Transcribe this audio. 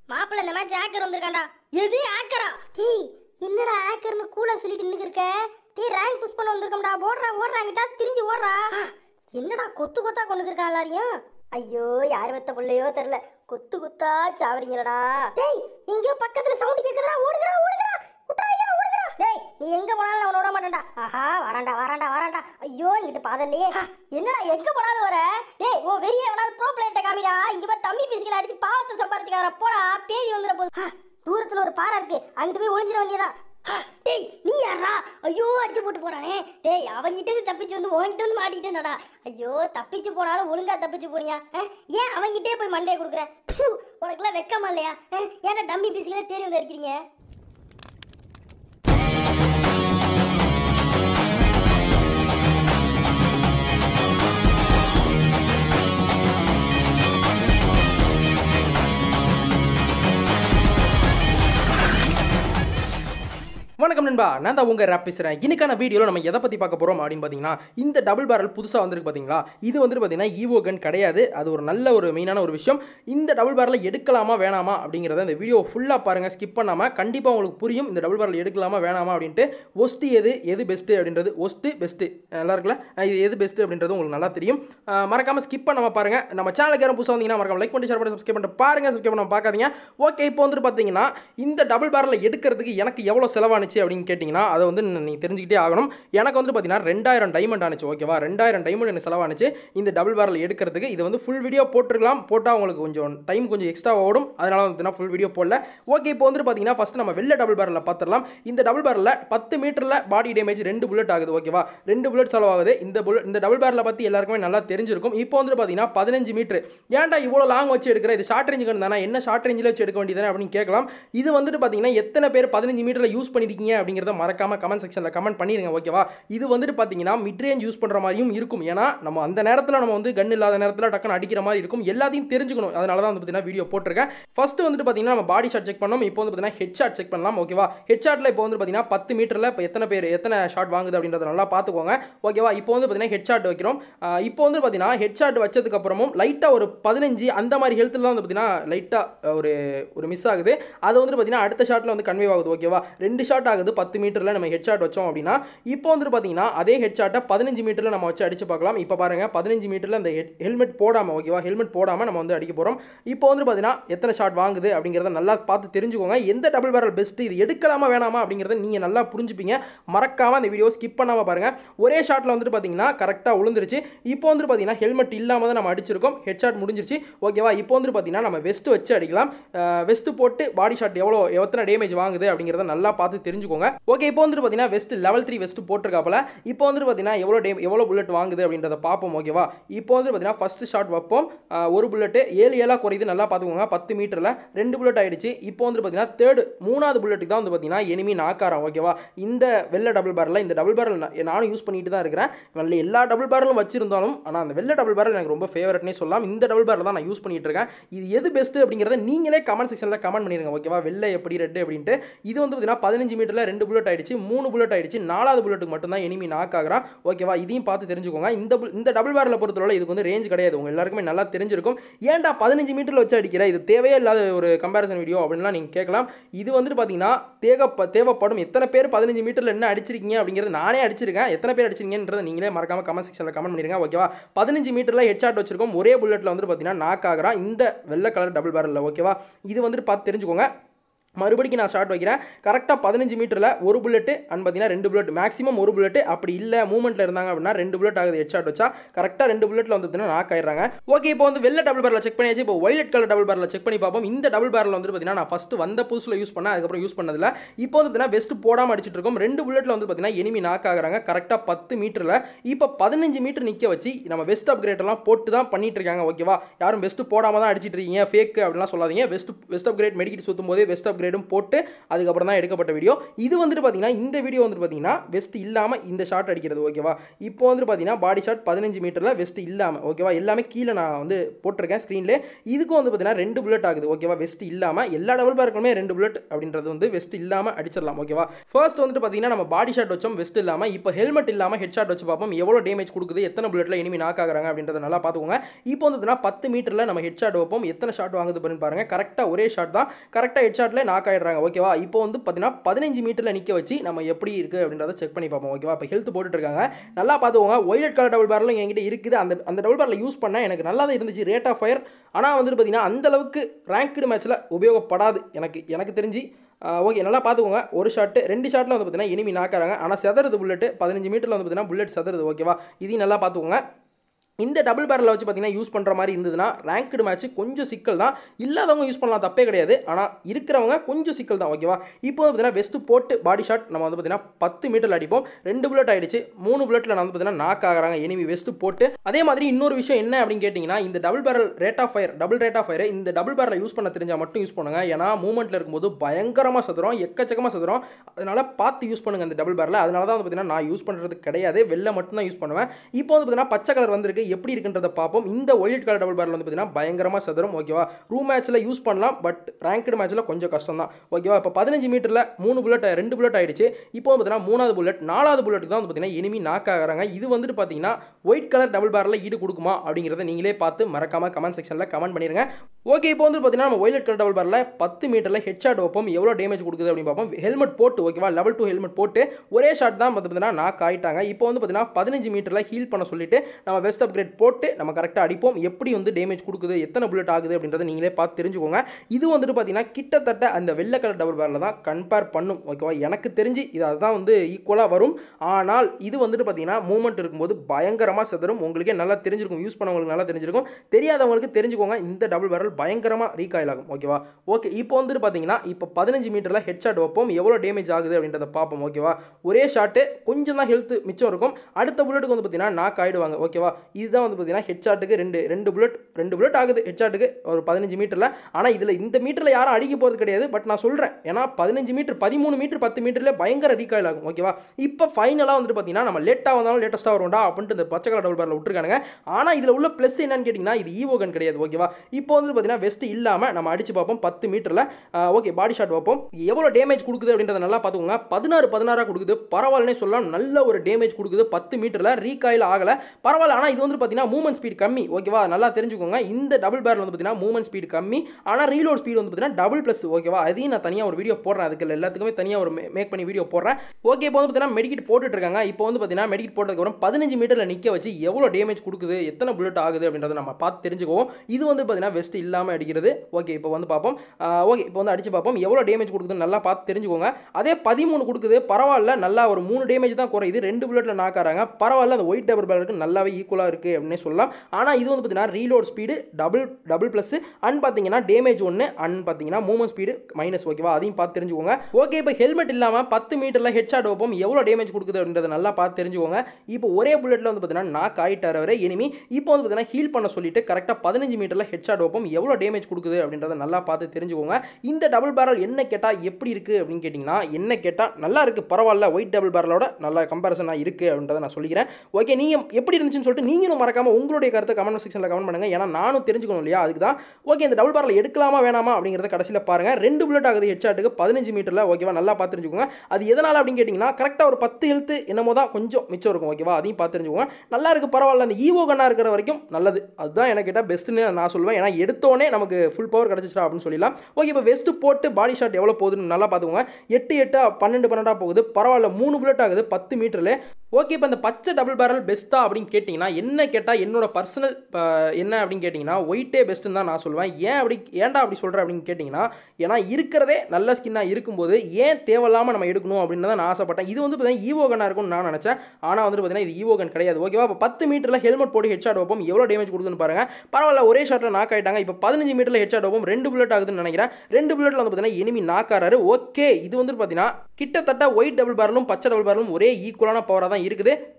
மாப்பிள்ள இந்த மேட்ச் ஆக்கர் வந்திருக்காண்டா எது ஆக்கரா டேய் என்னடா ஆக்கர்னு கூலா சொல்லிட்டு நின்னுக்கு இருக்க டேய் ரேங்க் புஷ் பண்ண வந்திருக்கோம்டா ஓடுறா ஓடுறாங்கிட்டா திரிஞ்சு ஓடுறா என்னடா கொத்து கொத்தா கொண்டு இருக்கா எல்லாரையும் ஐயோ யார் வெத்த புள்ளையோ தெரியல கொத்து கொத்தா சாவறீங்களடா டேய் எங்கேயோ பக்கத்துல சவுண்ட் கேக்குதுடா ஓடுங்கடா ஓடுங்கடா விட்றா, ஐயா, ஓடுங்கடா. டேய் நீ எங்க போனாலும் நான் உன்னை விட மாட்டேன்டா ஆஹா வரான்டா வரான்டா வரான்டா ஐயோ இங்கிட்டு பாதல்லையே என்னடா எங்க போனாலும் வர டேய் ஓ வெறிய எவனாவது ப்ரோ பிளேயர்ட்ட காமிடா இங்க பாரு டம்மி பீஸ்களை அடிச்சு பாவத்தை சம்பாரிச்சுக்கார போடா பேதி வந்துட போகுது ஹா, தூரத்துல ஒரு பாறை இருக்கு அங்கிட்டு போய் ஒளிஞ்சிட வேண்டியதா டேய் நீ யாரா ஐயோ அடிச்சு போட்டு போறானே டேய் அவங்கிட்ட இருந்து தப்பிச்சு வந்து உன்கிட்ட வந்து மாட்டிக்கிட்டேன்டா ஐயோ தப்பிச்சு போனாலும் ஒழுங்கா தப்பிச்சு போனியா அஹ், ஏன் அவங்கிட்டே போய் மண்டையை கொடுக்குற ப்பு, உனக்குலாம் வெக்கமா இல்லையா அஹ், ஏன்டா டம்மி பீஸ்களே தேடி வந்து அடிக்கிறீங்க வணக்கம் நண்பா நான் தான் உங்கள் ரேப் பேசுகிறேன் இன்னைக்கான வீடியோவில் நம்ம எதை பற்றி பார்க்க போகிறோம் அப்படின்னு பார்த்தீங்கன்னா இந்த டபுள் பேரல் புதுசாக வந்திருக்கு பார்த்தீங்களா இது வந்துட்டு பார்த்தீங்கன்னா ஈவோ கன் கிடையாது அது ஒரு நல்ல ஒரு மெயினான ஒரு விஷயம் இந்த டபுள் பேரலை எடுக்கலாமா வேணாமா அப்படிங்கிறத இந்த வீடியோ ஃபுல்லாக பாருங்கள் ஸ்கிப் பண்ணாமல் கண்டிப்பாக உங்களுக்கு புரியும் இந்த டபுள் பேரல் எடுக்கலாமா வேணாமா அப்படின்ட்டு ஒஸ்ட்டு எது எது பெஸ்ட்டு அப்படின்றது ஒஸ்ட்டு பெஸ்ட்டு நல்லா இருக்குல்ல அஹ் இது எது பெஸ்ட்டு அப்படின்றது உங்களுக்கு நல்லா தெரியும் மறக்காமல் ஸ்கிப் பண்ணாமல் பாருங்கள் நம்ம சேனலுக்கு யாரும் புதுசாக வந்தீங்கன்னா மறக்காம லைக் பண்ணி ஷேர் பண்ணி சப்ஸ்கிரைப் பண்ணிட்டு பாருங்கள் சப்ஸ்கிரைப் பண்ண பார்க்காதீங்க ஓகே இப்போ வந்துட்டு பார்த்தீங்கன்னா இந்த டபுள் பேரலை எடுக்கிறதுக்கு எனக்கு எவ்வளோ செலவானுச்சு அப்படின்னு கேட்டிங்கன்னா அதை வந்து நீங்கள் தெரிஞ்சுக்கிட்டே ஆகணும் எனக்கு வந்து பார்த்தீங்கன்னா ரெண்டாயிரம் டைமண்ட் ஆனிச்சு ஓகேவா ரெண்டாயிரம் டைமண்ட் எனக்கு செலவானுச்சு இந்த டபுள் பேரல் எடுக்கிறதுக்கு இது வந்து ஃபுல் வீடியோ போட்டுருக்கலாம் போட்டால் உங்களுக்கு கொஞ்சம் டைம் கொஞ்சம் எக்ஸ்ட்ரா ஓடும் அதனால வந்து ஃபுல் வீடியோ போடல ஓகே இப்போ வந்துட்டு பார்த்தீங்கன்னா ஃபஸ்ட்டு நம்ம வெள்ளை டபுள் பேரலில் பார்த்துடலாம் இந்த டபுள் பேரலில் பத்து மீட்டரில் பாடி டேமேஜ் ரெண்டு புல்லட் ஆகுது ஓகேவா ரெண்டு புல்லட் செலவாகுது இந்த புல்லட் இந்த டபுள் பேரலை பற்றி எல்லாருக்குமே நல்லா தெரிஞ்சிருக்கும் இப்போ வந்துட்டு பார்த்தீங்கன்னா பதினஞ்சு மீட்டர் ஏன்டா இவ்வளோ லாங் வச்சு எடுக்கிற இது ஷார்ட் ரேஞ்சுக்கு தானே என்ன ஷார்ட் ரேஞ்சில் வச்சு எடுக்க வேண்டியதானே அப்படின்னு கேட்கலாம் இது வந்துட்டு பார்த்தீங்கன்னா எத்தனை பேர் பதினஞ்சு மீட்டரில் யூஸ் பண்ணிருக்கீங்க அப்படிங்கிறத மறக்காம கமெண்ட் செக்ஷனில் கமெண்ட் பண்ணிடுங்க ஓகேவா இது வந்துட்டு பார்த்தீங்கன்னா மிட் ரேஞ்ச் யூஸ் பண்ணுற மாதிரியும் இருக்கும் ஏன்னா நம்ம அந்த நேரத்தில் நம்ம வந்து கன் இல்லாத நேரத்தில் டக்குன்னு அடிக்கிற மாதிரி இருக்கும் எல்லாத்தையும் தெரிஞ்சுக்கணும் அதனால தான் வந்து பார்த்தீங்கன்னா வீடியோ போட்டிருக்கேன் ஃபர்ஸ்ட் வந்துட்டு பார்த்தீங்கன்னா நம்ம பாடி ஷாட் செக் பண்ணோம் இப்போ வந்து பார்த்தீங்கன்னா ஹெட் ஷாட் செக் பண்ணலாம் ஓகேவா ஹெட் ஷாட்டில் இப்போ வந்து பார்த்தீங்கன்னா பத்து மீட்டரில் இப்போ எத்தனை பேர் எத்தனை ஷாட் வாங்குது அப்படின்றத நல்லா பார்த்துக்கோங்க ஓகேவா இப்போ வந்து பார்த்தீங்கன்னா ஹெட் ஷாட் வைக்கிறோம் ஆஹ் இப்போ வந்து பார்த்தீங்கன்னா ஹெட் ஷாட் வச்சதுக்கப்புறமும் லைட்டாக ஒரு பதினஞ்சு அந்த மாதிரி ஹெல்த்தில் தான் வந்து பார்த்தீங்கன்னா லைட்டாக ஒரு ஒரு மிஸ் ஆகுது அது வந்துட்டு பார்த்தீங்கன்னா அடுத்த ஷாட்டில் வந்து கன்வே ஆகுது ஓகேவா ரெண்டு ஷாட் ஆகுது பத்து மீட்டரில் நம்ம ஹெட் ஷாட் வச்சோம் அப்படின்னா இப்போ வந்துட்டு பார்த்தீங்கன்னா அதே ஹெட் ஷாட்டை பதினஞ்சு மீட்டரில் நம்ம வச்சு அடிச்சு பார்க்கலாம் இப்போ பாருங்கள் பதினஞ்சு மீட்டரில் அந்த ஹெல்மெட் போடாமல் ஓகேவா ஹெல்மெட் போடாமல் நம்ம வந்து அடிக்க போகிறோம் இப்போ வந்து பார்த்தீங்கன்னா எத்தனை ஷாட் வாங்குது அப்படிங்கிறத நல்லா பார்த்து தெரிஞ்சுக்கோங்க எந்த டபுள் பேரல் பெஸ்ட்டு இது எடுக்கலாமா வேணாமா அப்படிங்கிறத நீங்கள் நல்லா புரிஞ்சுப்பீங்க மறக்காமல் அந்த வீடியோ ஸ்கிப் பண்ணாமல் பாருங்கள் ஒரே ஷாட்டில் வந்துட்டு பார்த்தீங்கன்னா கரெக்டாக விழுந்துருச்சு இப்போ வந்துட்டு பார்த்தீங்கன்னா ஹெல்மெட் இல்லாமல் தான் நம்ம அடிச்சிருக்கோம் ஹெட் ஷாட் முடிஞ்சிருச்சு ஓகேவா இப்போ வந்துட்டு பார்த்தீங்கன்னா நம்ம வெஸ்ட் வச்சு அடிக்கலாம் வெஸ்ட் போட்டு பாடி ஷாட் எவ்வளோ எத்தனை டேமேஜ் வாங்குது அப்படிங்கிறத நல்லா பார்த்து தெரிஞ்சுக்கோங்க ஓகே இப்போ வந்துட்டு பார்த்தீங்கன்னா வெஸ்ட் லெவல் த்ரீ வெஸ்ட் போட்டிருக்காப்பல இப்போ வந்துட்டு பார்த்தீங்கன்னா எவ்வளோ டே எவ்வளோ புல்லட் வாங்குது அப்படின்றத பார்ப்போம் ஓகேவா இப்போ வந்து பார்த்தீங்கன்னா ஃபர்ஸ்ட் ஷாட் வைப்போம் ஆஹ் ஒரு புல்லட்டு ஏழு ஏழாக குறையுது நல்லா பார்த்துக்கோங்க பத்து மீட்டரில் ரெண்டு புல்லட் ஆயிடுச்சு இப்போ வந்து பார்த்தீங்கன்னா தேர்டு மூணாவது புல்லட்டுக்கு தான் வந்து பார்த்தீங்கன்னா எனிமி நாக்காரம் ஓகேவா இந்த வெள்ளை டபுள் பேரலில் இந்த டபுள் பேரல் நானும் யூஸ் பண்ணிட்டு தான் இருக்கிறேன் நல்ல எல்லா டபுள் பேரலும் வச்சிருந்தாலும் ஆனால் அந்த வெள்ளை டபுள் பேரல் எனக்கு ரொம்ப ஃபேவரட்னே சொல்லலாம் இந்த டபுள் பேரல் தான் நான் யூஸ் பண்ணிட்டு இருக்கேன் இது எது பெஸ்ட்டு அப்படிங்கிறத நீங்களே கமெண்ட் செக்ஷனில் கமெண்ட் பண்ணிடுங்க ஓகேவா வெள்ளை எப்படி ரெட்டு அப்படின்ட்டு இது வந்து பார்த்தீங்கன்னா பதினஞ்சு மீட்டரில் ரெண்டு புல்லட் ஆயிடுச்சு மூணு புல்லட் ஆயிடுச்சு நாலாவது புல்லட்டுக்கு மட்டும்தான் எனிமி நாக் ஆகிறான் ஓகேவா இதையும் பார்த்து தெரிஞ்சுக்கோங்க இந்த bull- இந்த டபுள் பேரலை பொறுத்தவரை இதுக்கு வந்து ரேஞ்ச் கிடையாது உங்க எல்லாருக்குமே நல்லா தெரிஞ்சிருக்கும் ஏன்டா பதினஞ்சு மீட்டரில் வச்சு அடிக்கிற இது தேவையே இல்லாத ஒரு கம்பேரிசன் வீடியோ அப்படின்லாம் நீங்கள் கேட்கலாம் இது வந்துட்டு பார்த்தீங்கன்னா தேவைப்ப தேவைப்படும் எத்தனை பேர் பதினஞ்சு மீட்டரில் என்ன அடிச்சிருக்கீங்க அப்படிங்கிறது நானே அடிச்சிருக்கேன் எத்தனை பேர் அடிச்சிருக்கீங்கன்றதை நீங்களே மறக்காம கமெண்ட் செக்ஷனில் கமெண்ட் பண்ணிருங்க ஓகேவா பதினஞ்சு மீட்டரில் ஹெட் ஷாட் வச்சிருக்கோம் ஒரே புல்லட்டில் வந்துட்டு பார்த்தீங்கன்னா நாக் ஆகிறான் இந்த வெள்ளை கலர் டபுள் பேரலில் ஓகேவா இது வந்துட்டு பார்த்து தெரிஞ்சுக்கோங்க மறுபடிக்கு நான் ஷாட் வைக்கிறேன் கரெக்டாக பதினஞ்சு மீட்டரில் ஒரு புல்லட்டு அண்ட் பார்த்தீங்கன்னா ரெண்டு புல்லட் மேக்ஸிமம் ஒரு புல்லட்டு அப்படி இல்லை மூமெண்ட்டில் இருந்தாங்க அப்படின்னா ரெண்டு புல்லட் ஆகுது ஹெட் ஷாட் வச்சா கரெக்டாக ரெண்டு புல்லட்டில் வந்து பார்த்தீங்கன்னா நாக் ஆயிடுறாங்க ஓகே இப்போ வந்து வெள்ளை டபுள் பேரில் செக் பண்ணியாச்சு இப்போ violet colour double barrel check பண்ணி பார்ப்போம் இந்த டபுள் பேரில் வந்து பார்த்தீங்கன்னா நான் ஃபஸ்ட்டு வந்த புதுசில் யூஸ் பண்ணேன் அதுக்கப்புறம் யூஸ் பண்ணதில்ல இப்போ வந்து பார்த்தீங்கன்னா வெஸ்ட் போடாமல் அடிச்சிட்டு இருக்கோம் ரெண்டு புல்லட்டில் வந்து பார்த்தீங்கன்னா எனிமி நாக் ஆகுறாங்க கரெக்டாக பத்து மீட்டரில் இப்போ பதினஞ்சு மீட்டர் நிற்க வச்சு நம்ம வெஸ்ட் அப்கிரேட்லாம் போட்டு தான் பண்ணிட்டு இருக்காங்க ஓகேவா யாரும் வெஸ்ட் போடாமல் தான் அடிச்சிட்டு இருக்கீங்க ஃபேக் அப்படிலாம் சொல்லாதீங்க வெஸ்ட் வெஸ்ட் அப்கிரேட் மெடிக்கிட் சுற்றும் போதே வெஸ்ட் அப்கிரேட் அப்கிரேடும் போட்டு அதுக்கப்புறம் தான் எடுக்கப்பட்ட வீடியோ இது வந்துட்டு பார்த்தீங்கன்னா இந்த வீடியோ வந்துட்டு பார்த்தீங்கன்னா வெஸ்ட் இல்லாமல் இந்த ஷாட் அடிக்கிறது ஓகேவா இப்போ வந்துட்டு பார்த்தீங்கன்னா பாடி ஷாட் பதினஞ்சு மீட்டரில் வெஸ்ட் இல்லாமல் ஓகேவா எல்லாமே கீழே நான் வந்து போட்டிருக்கேன் ஸ்க்ரீனில் இதுக்கும் வந்து பார்த்தீங்கன்னா ரெண்டு புல்லட் ஆகுது ஓகேவா வெஸ்ட் இல்லாமல் எல்லா டபுள் பேருக்குமே ரெண்டு புல்லட் அப்படின்றது வந்து வெஸ்ட் இல்லாமல் அடிச்சிடலாம் ஓகேவா ஃபர்ஸ்ட் வந்துட்டு பார்த்தீங்கன்னா நம்ம பாடி ஷாட் வச்சோம் வெஸ்ட் இல்லாமல் இப்போ ஹெல்மெட் இல்லாமல் ஹெட் ஷாட் வச்சு பார்ப்போம் எவ்வளோ டேமேஜ் கொடுக்குது எத்தனை புல்லட்டில் இனிமே நாக் ஆகுறாங்க அப்படின்றத நல்லா பார்த்துக்கோங்க இப்போ வந்து பார்த்தீங்கன்னா பத்து மீட்டரில் நம்ம ஹெட் ஷாட் வைப்போம் எத்தனை ஷாட் வாங்குது பாருங்க பாருங்க கரெக்டாக ஒரே ஷாட் தான் கரெக்டாக ஹெட் ஷாட்டில் நாக் ஆயிடுறாங்க ஓகேவா இப்போ வந்து பார்த்தீங்கன்னா பதினஞ்சு மீட்டரில் நிற்க வச்சு நம்ம எப்படி இருக்குது அப்படின்றத செக் பண்ணி பார்ப்போம் ஓகேவா இப்போ ஹெல்த் போட்டுட்டு இருக்காங்க நல்லா பார்த்துக்கோங்க ஒயிலட் கலர் டபுள் பேரலும் என்கிட்ட இருக்குது அந்த அந்த டபுள் பேரில் யூஸ் பண்ண எனக்கு நல்லா தான் இருந்துச்சு ரேட் ஆஃப் ஃபயர் ஆனால் வந்துட்டு பார்த்தீங்கன்னா அந்த அளவுக்கு ரேங்க்டு மேட்ச்சில் உபயோகப்படாது எனக்கு எனக்கு தெரிஞ்சு ஓகே நல்லா பார்த்துக்கோங்க ஒரு ஷாட்டு ரெண்டு ஷாட்டில் வந்து பார்த்தீங்கன்னா எனிமி நாக்காராங்க ஆனால் செதறது புல்லட்டு பதினஞ்சு மீட்டரில் வந்து பார்த்தீங்கன்னா புல்லட் செதறது ஓகேவா இதையும் நல்லா பார்த்துக்கோங்க இந்த டபுள் பேரலில் வச்சு பார்த்தீங்கன்னா யூஸ் பண்ணுற மாதிரி இருந்ததுன்னா ரேங்க்டு மேட்ச் கொஞ்சம் சிக்கல் தான் இல்லாதவங்க யூஸ் பண்ணலாம் தப்பே கிடையாது ஆனால் இருக்கிறவங்க கொஞ்சம் சிக்கல் தான் ஓகேவா இப்போ வந்து பார்த்தீங்கன்னா வெஸ்ட்டு போட்டு பாடி ஷாட் நம்ம வந்து பார்த்தீங்கன்னா பத்து மீட்டரில் அடிப்போம் ரெண்டு புல்லட் ஆயிடுச்சு மூணு புல்லட்டில் நான் வந்து பார்த்தீங்கன்னா நாக் ஆகிறாங்க எனிமி வெஸ்ட்டு போட்டு அதே மாதிரி இன்னொரு விஷயம் என்ன அப்படின்னு கேட்டிங்கன்னா இந்த double barrel rate of fire double rate of fire இந்த டபுள் பேரலை யூஸ் பண்ண தெரிஞ்சால் மட்டும் யூஸ் பண்ணுங்க ஏன்னா மூமெண்ட்டில் இருக்கும்போது பயங்கரமாக சதுரம் எக்கச்சக்கமாக சதுரம் அதனால் பார்த்து யூஸ் பண்ணுங்க இந்த டபுள் பேரில் அதனால தான் வந்து பார்த்தீங்கன்னா நான் யூஸ் பண்ணுறது கிடையாது வெளில மட்டும் தான் யூஸ் பண்ணுவேன் இப்போ வந்து பார்த்தீங்கன்னா பச்சை கலர் வந்திருக்கு எப்படி இருக்குன்றதை பார்ப்போம் இந்த ஒயிட் கலர் டபுள் பேரில் வந்து பார்த்தீங்கன்னா பயங்கரமாக சதுரம் ஓகேவா ரூம் மேட்ச்சில் யூஸ் பண்ணலாம் பட் ரேங்க்டு மேட்ச்சில் கொஞ்சம் கஷ்டம் தான் ஓகேவா இப்போ பதினஞ்சு மீட்டரில் மூணு புல்லட் ரெண்டு புல்லட் ஆயிடுச்சு இப்போ வந்து பார்த்தீங்கன்னா மூணாவது புல்லட் நாலாவது புல்லட்டுக்கு தான் வந்து பார்த்தீங்கன்னா எனிமி நாக் ஆகிறாங்க இது வந்துட்டு பார்த்தீங்கன்னா ஒயிட் கலர் டபுள் பேரில் ஈடு கொடுக்குமா அப்படிங்கிறத நீங்களே பார்த்து மறக்காம கமெண்ட் செக்ஷனில் கமெண்ட் பண்ணிருங்க ஓகே இப்போ வந்து பார்த்தீங்கன்னா நம்ம ஒயிலட் கலர் டபுள் பேரில் பத்து மீட்டரில் ஹெட் ஷாட் வைப்போம் எவ்வளோ டேமேஜ் கொடுக்குது அப்படின்னு பார்ப்போம் ஹெல்மெட் போட்டு ஓகேவா லெவல் டூ ஹெல்மெட் போட்டு ஒரே ஷாட் தான் வந்து பார்த்தீங்கன்னா நாக் ஆயிட்டாங்க இப்போ வந்து பார்த்தீங்கன்னா பதினஞ்சு மீட்டரில் ஹீல் பண்ண சொல்லிட்டு நம்ம வெஸ்ட் அப்கிரேட் போட்டு நம்ம கரெக்டாக அடிப்போம் எப்படி வந்து டேமேஜ் கொடுக்குது எத்தனை புல்லட் ஆகுது அப்படின்றத நீங்களே பார்த்து தெரிஞ்சுக்கோங்க இது வந்துட்டு பார்த்தீங்கன்னா கிட்டத்தட்ட அந்த வெள்ளை கலர் டபுள் பேரில் தான் கம்பேர் பண்ணும் ஓகேவா எனக்கு தெரிஞ்சு இது அதுதான் வந்து ஈக்குவலாக வரும் ஆனால் இது வந்துட்டு பார்த்தீங்கன்னா மூமெண்ட் இருக்கும்போது பயங்கரமாக செதறும் உங்களுக்கே நல்லா தெரிஞ்சிருக்கும் யூஸ் பண்ணவங்களுக்கு நல்லா தெரிஞ்சிருக்கும் தெரியாதவங்களுக்கு தெரிஞ்சுக்கோங்க இந்த டபுள் பேரல் பயங்கரமாக ரீகாயில் ஆகும் ஓகேவா ஓகே இப்போ வந்துட்டு பார்த்தீங்கன்னா இப்போ பதினஞ்சு மீட்டரில் ஹெட் ஷாட் வைப்போம் எவ்வளோ டேமேஜ் ஆகுது அப்படின்றத பார்ப்போம் ஓகேவா ஒரே ஷாட்டு கொஞ்சம் தான் ஹெல்த் மிச்சம் இருக்கும் அடுத்த புல்லட்டுக்கு வந்து பார்த்தீங்கன்னா நாக் ஆயிடுவாங்க ஓகேவா இதுதான் வந்து பார்த்தீங்கன்னா ஹெட் ஷாட்டுக்கு ரெண்டு ரெண்டு புல்லட் ரெண்டு புல்லட் ஆகுது ஹெட் ஷாட்டுக்கு ஒரு பதினஞ்சு மீட்டரில் ஆனால் இதில் இந்த மீட்டரில் யாரும் அடிக்க போகிறது கிடையாது பட் நான் சொல்கிறேன் ஏன்னா பதினஞ்சு மீட்டர் பதிமூணு மீட்டர் பத்து மீட்டரில் பயங்கர ரீகாயில் ஆகும் ஓகேவா இப்போ ஃபைனலாக வந்துட்டு பார்த்தீங்கன்னா நம்ம லேட்டாக வந்தாலும் லேட்டஸ்ட்டாக வரும்டா அப்படின்ட்டு இந்த பச்சை கலர் டபுள் பேரில் விட்டுருக்காங்க ஆனால் இதில் உள்ள ப்ளஸ் என்னன்னு கேட்டிங்கன்னா இது ஈவோகன் கிடையாது ஓகேவா இப்போ வந்து பார்த்தீங்கன்னா வெஸ்ட் இல்லாமல் நம்ம அடிச்சு பார்ப்போம் பத்து மீட்டரில் ஓகே பாடி ஷாட் பார்ப்போம் எவ்வளோ டேமேஜ் கொடுக்குது அப்படின்றத நல்லா பார்த்துக்கோங்க பதினாறு பதினாறாக கொடுக்குது பரவாயில்லனே சொல்லலாம் நல்ல ஒரு டேமேஜ் கொடுக்குது பத்து மீட்டரில் ரீகாயில் ஆகலை பரவாயில்ல ஆனால் இது வந்து பார்த்தீங்கன்னா மூமெண்ட் ஸ்பீட் கம்மி ஓகேவா நல்லா தெரிஞ்சுக்கோங்க இந்த டபுள் பேரில் வந்து பார்த்தீங்கன்னா மூமெண்ட் ஸ்பீட் கம்மி ஆனால் ரீலோட் ஸ்பீட் வந்து பார்த்தீங்கன்னா டபுள் ப்ளஸ் ஓகேவா அதையும் நான் தனியாக ஒரு வீடியோ போடுறேன் அதுக்கு எல்லாத்துக்குமே தனியாக ஒரு மேக் பண்ணி வீடியோ போடுறேன் ஓகே இப்போ வந்து பார்த்தீங்கன்னா மெடிக்கெட் போட்டுட்டு இருக்காங்க இப்போ வந்து பார்த்தீங்கன்னா மெடிக்கெட் போட்டதுக்கப்புறம் பதினஞ்சு மீட்டரில் நிற்க வச்சு எவ்வளோ டேமேஜ் கொடுக்குது எத்தனை புல்லட் ஆகுது அப்படின்றத நம்ம பார்த்து தெரிஞ்சுக்குவோம் இது வந்து பார்த்தீங்கன்னா வெஸ்ட் இல்லாமல் அடிக்கிறது ஓகே இப்போ வந்து பார்ப்போம் ஓகே இப்போ வந்து அடிச்சு பார்ப்போம் எவ்வளோ டேமேஜ் கொடுக்குதுன்னு நல்லா பார்த்து தெரிஞ்சுக்கோங்க அதே பதிமூணு கொடுக்குது பரவாயில்ல நல்லா ஒரு மூணு டேமேஜ் தான் குறையுது ரெண்டு புல்லட்டில் நாக்காராங்க பரவாயில்ல அந்த ஒயிட் டபுள் பேருக்கு நல்லாவே ஈக்குவலாக இருக்குது அப்படின்னு சொல்லலாம் ஆனால் இது வந்து பார்த்தீங்கன்னா reload speed double double plus and பார்த்தீங்கன்னா டேமேஜ் ஒன்று அண்ட் பார்த்தீங்கன்னா மூவ்மெண்ட் ஸ்பீடு மைனஸ் ஓகேவா அதையும் பார்த்து தெரிஞ்சுக்கோங்க ஓகே இப்போ ஹெல்மெட் இல்லாமல் பத்து மீட்டரில் ஹெட் ஷாட் வைப்போம் எவ்வளோ டேமேஜ் கொடுக்குது அப்படின்றத நல்லா பார்த்து தெரிஞ்சுக்கோங்க இப்போ ஒரே புல்லட்டில் வந்து பார்த்தீங்கன்னா நாக் ஆயிட்டார் அவர் எனிமி இப்போ வந்து பார்த்தீங்கன்னா ஹீல் பண்ண சொல்லிட்டு கரெக்டாக பதினஞ்சு மீட்டரில் ஹெட் ஷாட் வைப்போம் எவ்வளோ டேமேஜ் கொடுக்குது அப்படின்றத நல்லா பார்த்து தெரிஞ்சுக்கோங்க இந்த டபுள் பேரல் என்ன கேட்டால் எப்படி இருக்குது அப்படின்னு கேட்டிங்கன்னா என்ன கேட்டால் நல்லா இருக்குது பரவாயில்ல ஒயிட் டபுள் பேரலோட நல்ல கம்பேரிசனாக இருக்குது அப்படின்றத நான் சொல்லிக்கிறேன் ஓகே நீங்கள் எப்படி இருந்துச்சுன்னு சொல்லிட்டு நீங்களும் மறக்காமல் உங்களுடைய கருத்தை கமெண்ட் செக்ஷனில் கமெண்ட் பண்ணுங்கள் ஏன்னா நானும் தெரிஞ்சுக்கணும் இல்லையா அதுக்கு தான் ஓகே இந்த டபுள் பேரல் எடுக்கலாமா வேணாமா அப்படிங்கிறத கடைசியில் பாருங்கள் ரெண்டு புல்லட் ஆகுது ஹெட் ஷாட்டுக்கு பதினஞ்சு மீட்டரில் ஓகேவா நல்லா பார்த்து தெரிஞ்சுக்கோங்க அது எதனால் அப்படின்னு கேட்டிங்கன்னா கரெக்டாக ஒரு பத்து ஹெல்த்து என்னமோ தான் கொஞ்சம் மிச்சம் இருக்கும் ஓகேவா அதையும் பார்த்து தெரிஞ்சுக்கோங்க நல்லா இருக்குது பரவாயில்ல அந்த ஈவோ கண்ணா இருக்கிற வரைக்கும் நல்லது அதுதான் எனக்கு கேட்டால் பெஸ்ட்டுன்னு நான் சொல்லுவேன் ஏன்னா எடுத்தோடனே நமக்கு ஃபுல் பவர் கிடச்சிச்சா அப்படின்னு சொல்லிடலாம் ஓகே இப்போ வெஸ்ட்டு போட்டு பாடி ஷாட் எவ்வளோ போகுதுன்னு நல்லா பார்த்துக்கோங்க எட்டு எட்டா பன்னெண்டு பன்னெண்டாக போகுது பரவாயில்ல மூணு புல்லட் ஆகுது பத்து மீட்டரில் ஓகே இப்போ இந்த பச்சை டபுள் பேரல் பெஸ்ட்டா அப்படின்னு கேட்டிங்கன்னா என்ன கேட்டால் என்னோட பர்சனல் என்ன அப்படின்னு கேட்டிங்கன்னா ஒயிட்டே பெஸ்ட்டுன்னு தான் நான் சொல்லுவேன் ஏன் அப்படி ஏன்டா அப்படி சொல்கிறேன் அப்படின்னு கேட்டிங்கன்னா ஏன்னா இருக்கிறதே நல்ல ஸ்கின்னாக இருக்கும்போது ஏன் தேவையில்லாமல் நம்ம எடுக்கணும் அப்படின்னு தான் நான் ஆசைப்பட்டேன் இது வந்து பார்த்தீங்கன்னா ஈவோகனாக இருக்கும்னு நான் நினச்சேன் ஆனால் வந்து பார்த்தீங்கன்னா இது ஈவோகன் கிடையாது ஓகேவா இப்போ பத்து மீட்டரில் ஹெல்மெட் போட்டு ஹெட் ஷாட் வைப்போம் எவ்வளோ டேமேஜ் கொடுக்குதுன்னு பாருங்க பரவாயில்ல ஒரே ஷாட்டில் நாக் ஆயிட்டாங்க இப்போ பதினஞ்சு மீட்டரில் ஹெட் ஷாட் வைப்போம் ரெண்டு புல்லட் ஆகுதுன்னு நினைக்கிறேன் ரெண்டு புல்லட்டில் வந்து பார்த்தீங்கன்னா எனிமி நாக்காராரு ஓகே இது வந்து பார்த்தீங்கன்னா கிட்டத்தட்ட ஒயிட் டபுள் பேரலும் பச்சை டபுள் பேரலும் ஒரே ஈக்குவலான பவராக தான் இருக்குது